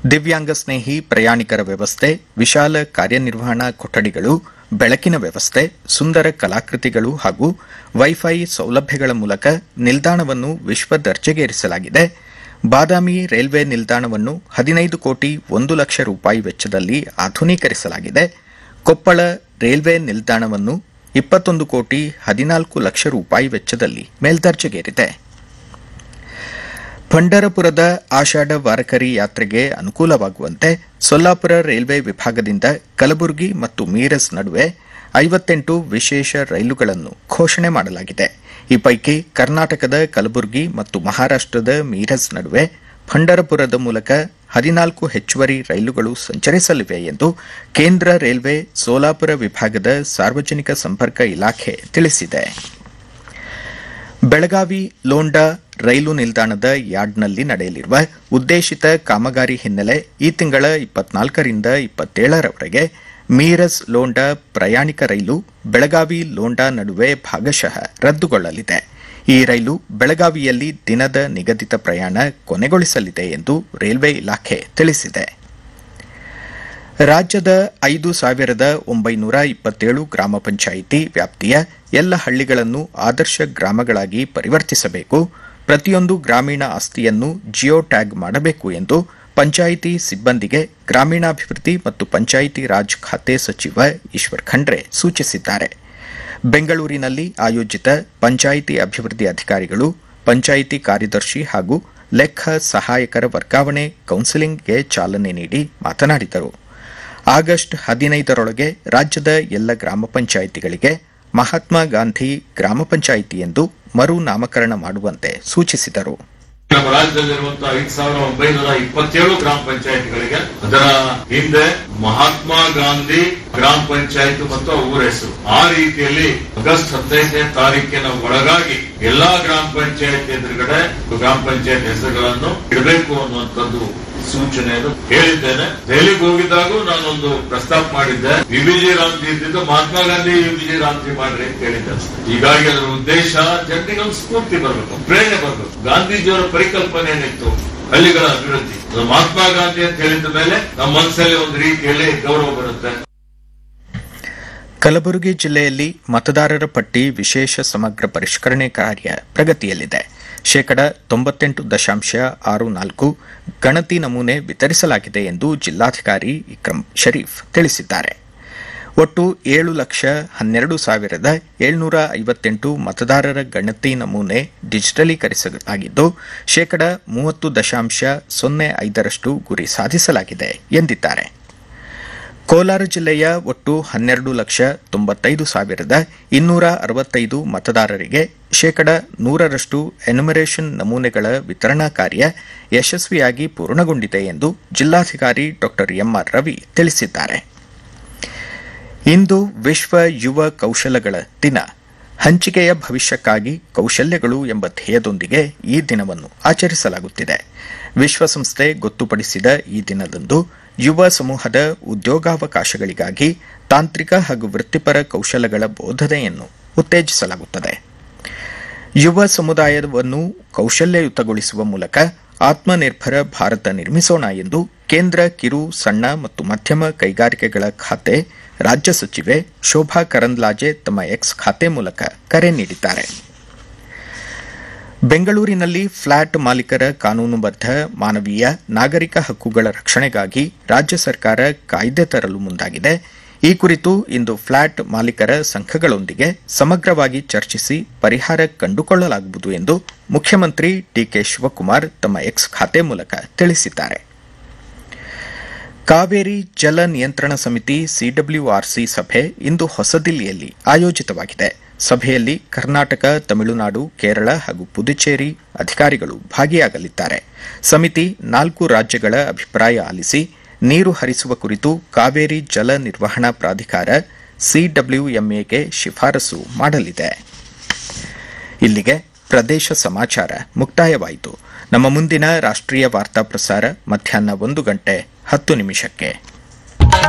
ದಿವ್ಯಾಂಗ ಸ್ನೇಹಿ ಪ್ರಯಾಣಿಕರ ವ್ಯವಸ್ಥೆ ವಿಶಾಲ ಕಾರ್ಯನಿರ್ವಹಣಾ ಕೊಠಡಿಗಳು ಬೆಳಕಿನ ವ್ಯವಸ್ಥೆ ಸುಂದರ ಕಲಾಕೃತಿಗಳು ಹಾಗೂ ವೈಫೈ ಸೌಲಭ್ಯಗಳ ಮೂಲಕ ನಿಲ್ದಾಣವನ್ನು ವಿಶ್ವ ದರ್ಜೆಗೇರಿಸಲಾಗಿದೆ ಬಾದಾಮಿ ರೈಲ್ವೆ ನಿಲ್ದಾಣವನ್ನು ಹದಿನೈದು ಕೋಟಿ ಒಂದು ಲಕ್ಷ ರೂಪಾಯಿ ವೆಚ್ಚದಲ್ಲಿ ಆಧುನೀಕರಿಸಲಾಗಿದೆ ಕೊಪ್ಪಳ ರೈಲ್ವೆ ನಿಲ್ದಾಣವನ್ನು ಇಪ್ಪತ್ತೊಂದು ಕೋಟಿ ಹದಿನಾಲ್ಕು ಲಕ್ಷ ರೂಪಾಯಿ ವೆಚ್ಚದಲ್ಲಿ ಮೇಲ್ದರ್ಜೆಗೇರಿದೆ ಪಂಡರಪುರದ ಆಷಾಢ ವಾರಕರಿ ಯಾತ್ರೆಗೆ ಅನುಕೂಲವಾಗುವಂತೆ ಸೊಲ್ಲಾಪುರ ರೈಲ್ವೆ ವಿಭಾಗದಿಂದ ಕಲಬುರಗಿ ಮತ್ತು ಮೀರಜ್ ನಡುವೆ ಐವತ್ತೆಂಟು ವಿಶೇಷ ರೈಲುಗಳನ್ನು ಘೋಷಣೆ ಮಾಡಲಾಗಿದೆ ಈ ಪೈಕಿ ಕರ್ನಾಟಕದ ಕಲಬುರಗಿ ಮತ್ತು ಮಹಾರಾಷ್ಟದ ಮೀರಜ್ ನಡುವೆ ಪಂಡರಪುರದ ಮೂಲಕ ಹದಿನಾಲ್ಕು ಹೆಚ್ಚುವರಿ ರೈಲುಗಳು ಸಂಚರಿಸಲಿವೆ ಎಂದು ಕೇಂದ್ರ ರೈಲ್ವೆ ಸೋಲಾಪುರ ವಿಭಾಗದ ಸಾರ್ವಜನಿಕ ಸಂಪರ್ಕ ಇಲಾಖೆ ತಿಳಿಸಿದೆ ಬೆಳಗಾವಿ ಲೋಂಡಾ ರೈಲು ನಿಲ್ದಾಣದ ಯಾರ್ಡ್ನಲ್ಲಿ ನಡೆಯಲಿರುವ ಉದ್ದೇಶಿತ ಕಾಮಗಾರಿ ಹಿನ್ನೆಲೆ ಈ ತಿಂಗಳ ಇಪ್ಪತ್ನಾಲ್ಕರಿಂದ ಇಪ್ಪತ್ತೇಳರವರೆಗೆ ಮೀರಜ್ ಲೋಂಡಾ ಪ್ರಯಾಣಿಕ ರೈಲು ಬೆಳಗಾವಿ ಲೋಂಡಾ ನಡುವೆ ಭಾಗಶಃ ರದ್ದುಗೊಳ್ಳಲಿದೆ ಈ ರೈಲು ಬೆಳಗಾವಿಯಲ್ಲಿ ದಿನದ ನಿಗದಿತ ಪ್ರಯಾಣ ಕೊನೆಗೊಳಿಸಲಿದೆ ಎಂದು ರೈಲ್ವೆ ಇಲಾಖೆ ತಿಳಿಸಿದೆ ರಾಜ್ಯದ ಐದು ಸಾವಿರದ ಒಂಬೈನೂರ ಇಪ್ಪತ್ತೇಳು ಗ್ರಾಮ ಪಂಚಾಯಿತಿ ವ್ಯಾಪ್ತಿಯ ಎಲ್ಲ ಹಳ್ಳಿಗಳನ್ನು ಆದರ್ಶ ಗ್ರಾಮಗಳಾಗಿ ಪರಿವರ್ತಿಸಬೇಕು ಪ್ರತಿಯೊಂದು ಗ್ರಾಮೀಣ ಆಸ್ತಿಯನ್ನು ಜಿಯೋ ಟ್ಯಾಗ್ ಮಾಡಬೇಕು ಎಂದು ಪಂಚಾಯಿತಿ ಸಿಬ್ಬಂದಿಗೆ ಗ್ರಾಮೀಣಾಭಿವೃದ್ಧಿ ಮತ್ತು ಪಂಚಾಯಿತಿ ರಾಜ್ ಖಾತೆ ಸಚಿವ ಈಶ್ವರ್ ಖಂಡ್ರೆ ಸೂಚಿಸಿದ್ದಾರೆ ಬೆಂಗಳೂರಿನಲ್ಲಿ ಆಯೋಜಿತ ಪಂಚಾಯಿತಿ ಅಭಿವೃದ್ಧಿ ಅಧಿಕಾರಿಗಳು ಪಂಚಾಯಿತಿ ಕಾರ್ಯದರ್ಶಿ ಹಾಗೂ ಲೆಕ್ಕ ಸಹಾಯಕರ ವರ್ಗಾವಣೆ ಕೌನ್ಸಿಲಿಂಗ್ಗೆ ಚಾಲನೆ ನೀಡಿ ಮಾತನಾಡಿದರು ಆಗಸ್ಟ್ ಹದಿನೈದರೊಳಗೆ ರಾಜ್ಯದ ಎಲ್ಲ ಗ್ರಾಮ ಪಂಚಾಯಿತಿಗಳಿಗೆ ಮಹಾತ್ಮ ಗಾಂಧಿ ಗ್ರಾಮ ಪಂಚಾಯಿತಿ ಎಂದು ಮರು ನಾಮಕರಣ ಮಾಡುವಂತೆ ಸೂಚಿಸಿದರು ನಮ್ಮ ರಾಜ್ಯದಲ್ಲಿರುವಂತಹ ಐದು ಸಾವಿರ ಒಂಬೈನೂರ ಇಪ್ಪತ್ತೇಳು ಗ್ರಾಮ ಪಂಚಾಯತ್ಗಳಿಗೆ ಅದರ ಹಿಂದೆ ಮಹಾತ್ಮ ಗಾಂಧಿ ಗ್ರಾಮ ಪಂಚಾಯತ್ ಮತ್ತು ಊರ ಹೆಸರು ಆ ರೀತಿಯಲ್ಲಿ ಆಗಸ್ಟ್ ಹದಿನೈದನೇ ತಾರೀಕಿನ ಒಳಗಾಗಿ ಎಲ್ಲಾ ಗ್ರಾಮ ಪಂಚಾಯತ್ ಎದುರುಗಡೆ ಗ್ರಾಮ ಪಂಚಾಯತ್ ಹೆಸರುಗಳನ್ನು ಇಡಬೇಕು ಅನ್ನುವಂಥದ್ದು ಸೂಚನೆಯನ್ನು ಹೇಳಿದ್ದೇನೆ ದೆಹಲಿಗೆ ಹೋಗಿದ್ದಾಗೂ ನಾನೊಂದು ಪ್ರಸ್ತಾಪ ಮಾಡಿದ್ದೆ ವಿಬಿಜಿ ರಾಮ್ಜಿ ಇದ್ದಿದ್ದು ಮಹಾತ್ಮ ಗಾಂಧಿ ವಿಬಿಜಿ ರಾಮ್ಜಿ ಮಾಡ್ರಿ ಅಂತ ಹೇಳಿದ್ದೆ ಹೀಗಾಗಿ ಅದರ ಉದ್ದೇಶ ಜನರಿಗೆ ಒಂದು ಸ್ಫೂರ್ತಿ ಬರಬೇಕು ಪ್ರೇರಣೆ ಬರಬೇಕು ಗಾಂಧೀಜಿಯವರ ಪರಿಕಲ್ಪನೆ ಏನಿತ್ತು ಹಳ್ಳಿಗಳ ಅಭಿವೃದ್ಧಿ ಅದು ಮಹಾತ್ಮ ಗಾಂಧಿ ಅಂತ ಹೇಳಿದ ಮೇಲೆ ನಮ್ಮ ಮನಸ್ಸಲ್ಲಿ ಒಂದು ರೀತಿಯಲ್ಲಿ ಗೌರವ ಬರುತ್ತೆ ಕಲಬುರಗಿ ಜಿಲ್ಲೆಯಲ್ಲಿ ಮತದಾರರ ಪಟ್ಟಿ ವಿಶೇಷ ಸಮಗ್ರ ಪರಿಷ್ಕರಣೆ ಕಾರ್ಯ ಪ್ರಗತಿಯಲ್ಲಿದೆ ಶೇಕಡ ತೊಂಬತ್ತೆಂಟು ದಶಾಂಶ ಆರು ನಾಲ್ಕು ಗಣತಿ ನಮೂನೆ ವಿತರಿಸಲಾಗಿದೆ ಎಂದು ಜಿಲ್ಲಾಧಿಕಾರಿ ಇಕ್ರಮ್ ಶರೀಫ್ ತಿಳಿಸಿದ್ದಾರೆ ಒಟ್ಟು ಏಳು ಲಕ್ಷ ಹನ್ನೆರಡು ಸಾವಿರದ ಏಳ್ನೂರ ಐವತ್ತೆಂಟು ಮತದಾರರ ಗಣತಿ ನಮೂನೆ ಡಿಜಿಟಲೀಕರಿಸಲಾಗಿದ್ದು ಶೇಕಡ ಮೂವತ್ತು ದಶಾಂಶ ಸೊನ್ನೆ ಐದರಷ್ಟು ಗುರಿ ಸಾಧಿಸಲಾಗಿದೆ ಎಂದಿದ್ದಾರೆ ಕೋಲಾರ ಜಿಲ್ಲೆಯ ಒಟ್ಟು ಹನ್ನೆರಡು ಲಕ್ಷ ತೊಂಬತ್ತೈದು ಸಾವಿರದ ಇನ್ನೂರ ಅರವತ್ತೈದು ಮತದಾರರಿಗೆ ಶೇಕಡ ನೂರರಷ್ಟು ಎನ್ಯುಮರೇಷನ್ ನಮೂನೆಗಳ ವಿತರಣಾ ಕಾರ್ಯ ಯಶಸ್ವಿಯಾಗಿ ಪೂರ್ಣಗೊಂಡಿದೆ ಎಂದು ಜಿಲ್ಲಾಧಿಕಾರಿ ಡಾ ಎಂಆರ್ ರವಿ ತಿಳಿಸಿದ್ದಾರೆ ಇಂದು ವಿಶ್ವ ಯುವ ಕೌಶಲಗಳ ದಿನ ಹಂಚಿಕೆಯ ಭವಿಷ್ಯಕ್ಕಾಗಿ ಕೌಶಲ್ಯಗಳು ಎಂಬ ಧ್ಯೇಯದೊಂದಿಗೆ ಈ ದಿನವನ್ನು ಆಚರಿಸಲಾಗುತ್ತಿದೆ ವಿಶ್ವಸಂಸ್ಥೆ ಗೊತ್ತುಪಡಿಸಿದ ಈ ದಿನದಂದು ಯುವ ಸಮೂಹದ ಉದ್ಯೋಗಾವಕಾಶಗಳಿಗಾಗಿ ತಾಂತ್ರಿಕ ಹಾಗೂ ವೃತ್ತಿಪರ ಕೌಶಲಗಳ ಬೋಧನೆಯನ್ನು ಉತ್ತೇಜಿಸಲಾಗುತ್ತದೆ ಯುವ ಸಮುದಾಯವನ್ನು ಕೌಶಲ್ಯಯುತಗೊಳಿಸುವ ಮೂಲಕ ಆತ್ಮನಿರ್ಭರ ಭಾರತ ನಿರ್ಮಿಸೋಣ ಎಂದು ಕೇಂದ್ರ ಕಿರು ಸಣ್ಣ ಮತ್ತು ಮಧ್ಯಮ ಕೈಗಾರಿಕೆಗಳ ಖಾತೆ ರಾಜ್ಯ ಸಚಿವೆ ಶೋಭಾ ಕರಂದ್ಲಾಜೆ ತಮ್ಮ ಎಕ್ಸ್ ಖಾತೆ ಮೂಲಕ ಕರೆ ನೀಡಿದ್ದಾರೆ ಬೆಂಗಳೂರಿನಲ್ಲಿ ಫ್ಲಾಟ್ ಮಾಲೀಕರ ಕಾನೂನುಬದ್ಧ ಮಾನವೀಯ ನಾಗರಿಕ ಹಕ್ಕುಗಳ ರಕ್ಷಣೆಗಾಗಿ ರಾಜ್ಯ ಸರ್ಕಾರ ಕಾಯ್ದೆ ತರಲು ಮುಂದಾಗಿದೆ ಈ ಕುರಿತು ಇಂದು ಫ್ಲಾಟ್ ಮಾಲೀಕರ ಸಂಘಗಳೊಂದಿಗೆ ಸಮಗ್ರವಾಗಿ ಚರ್ಚಿಸಿ ಪರಿಹಾರ ಕಂಡುಕೊಳ್ಳಲಾಗುವುದು ಎಂದು ಮುಖ್ಯಮಂತ್ರಿ ಡಿಕೆ ಶಿವಕುಮಾರ್ ತಮ್ಮ ಎಕ್ಸ್ ಖಾತೆ ಮೂಲಕ ತಿಳಿಸಿದ್ದಾರೆ ಕಾವೇರಿ ಜಲ ನಿಯಂತ್ರಣ ಸಮಿತಿ ಸಿಡಬ್ಲ್ಯೂಆರ್ಸಿ ಸಭೆ ಇಂದು ಹೊಸದಿಲ್ಲಿಯಲ್ಲಿ ಆಯೋಜಿತವಾಗಿದೆ ಸಭೆಯಲ್ಲಿ ಕರ್ನಾಟಕ ತಮಿಳುನಾಡು ಕೇರಳ ಹಾಗೂ ಪುದುಚೇರಿ ಅಧಿಕಾರಿಗಳು ಭಾಗಿಯಾಗಲಿದ್ದಾರೆ ಸಮಿತಿ ನಾಲ್ಕು ರಾಜ್ಯಗಳ ಅಭಿಪ್ರಾಯ ಆಲಿಸಿ ನೀರು ಹರಿಸುವ ಕುರಿತು ಕಾವೇರಿ ಜಲ ನಿರ್ವಹಣಾ ಪ್ರಾಧಿಕಾರ ಸಿಡಬ್ಲ್ಯೂಎಂಎಗೆ ಶಿಫಾರಸು ಮಾಡಲಿದೆ ಇಲ್ಲಿಗೆ ಪ್ರದೇಶ ಸಮಾಚಾರ ಮುಕ್ತಾಯವಾಯಿತು ನಮ್ಮ ಮುಂದಿನ ರಾಷ್ಟ್ರೀಯ ವಾರ್ತಾ ಪ್ರಸಾರ ಮಧ್ಯಾಹ್ನ ಒಂದು ಗಂಟೆ ಹತ್ತು ನಿಮಿಷಕ್ಕೆ